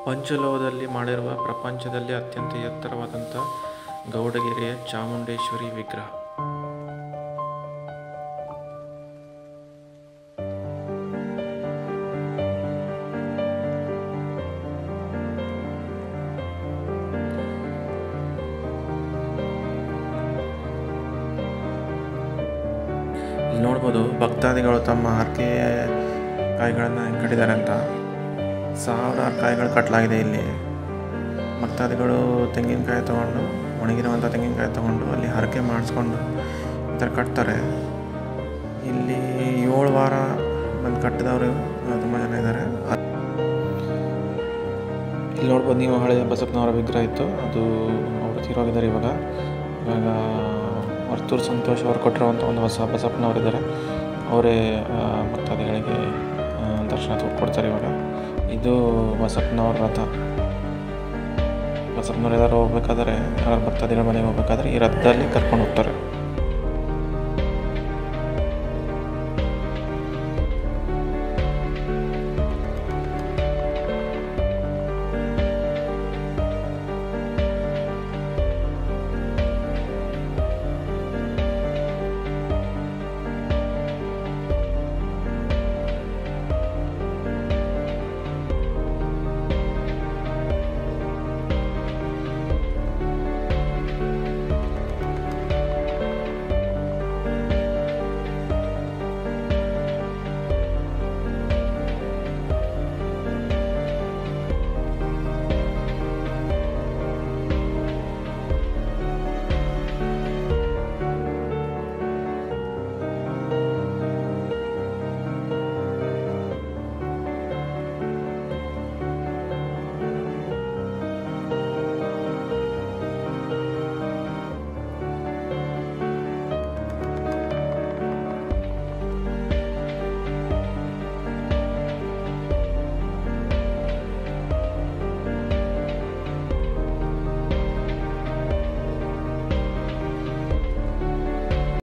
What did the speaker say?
ಪಂಚಲೋಹದಲ್ಲಿ ಮಾಡಿರುವ ಪ್ರಪಂಚದಲ್ಲೇ ಅತ್ಯಂತ ಎತ್ತರವಾದಂಥ ಗೌಡಗೆರೆಯ ಚಾಮುಂಡೇಶ್ವರಿ ವಿಗ್ರಹ ಇಲ್ಲಿ ನೋಡ್ಬೋದು ಭಕ್ತಾದಿಗಳು ತಮ್ಮ ಹರಕೆ ಕಾಯಿಗಳನ್ನು ಹೆಂಗೆ ಕಟ್ಟಿದ್ದಾರೆ ಅಂತ ಸಾವಿರಾರು ಕಾಯಿಗಳು ಕಟ್ಟಲಾಗಿದೆ ಇಲ್ಲಿ ಭಕ್ತಾದಿಗಳು ತೆಂಗಿನಕಾಯಿ ತೊಗೊಂಡು ಒಣಗಿರುವಂಥ ತೆಂಗಿನಕಾಯಿ ತೊಗೊಂಡು ಅಲ್ಲಿ ಹರಕೆ ಮಾಡಿಸ್ಕೊಂಡು ಈ ಥರ ಕಟ್ತಾರೆ ಇಲ್ಲಿ ಏಳು ವಾರ ಬಂದು ಕಟ್ಟಿದವರು ತುಂಬ ಜನ ಇದ್ದಾರೆ ಇಲ್ಲಿ ನೋಡ್ಬೋದು ನೀವು ಹಳೆಯ ಬಸಪ್ಪನವರ ವಿಗ್ರಹ ಇತ್ತು ಅದು ಅವರು ತೀರೋಗಿದ್ದಾರೆ ಇವಾಗ ಇವಾಗ ವರ್ತೂರು ಸಂತೋಷ್ ಅವರು ಕೊಟ್ಟಿರುವಂಥ ಒಂದು ಹೊಸ ಬಸಪ್ಪನವರಿದ್ದಾರೆ ಅವರೇ ಆ, ಭಕ್ತಾದಿಗಳಿಗೆ ಆ, ದರ್ಶನ ಕೊಡ್ತಾರೆ ಇವಾಗ ಇದು ಬಸಪ್ಪನವ್ರ ರಥ ಬಸಪ್ಪನವ್ರು ಎಲ್ಲರೂ ಹೋಗ್ಬೇಕಾದ್ರೆ ಯಾರು ಭಕ್ತಾದಿಗಳ ಮನೆಗೆ ಹೋಗ್ಬೇಕಾದ್ರೆ ಈ ರಥದಲ್ಲಿ ಕರ್ಕೊಂಡು ಹೋಗ್ತಾರೆ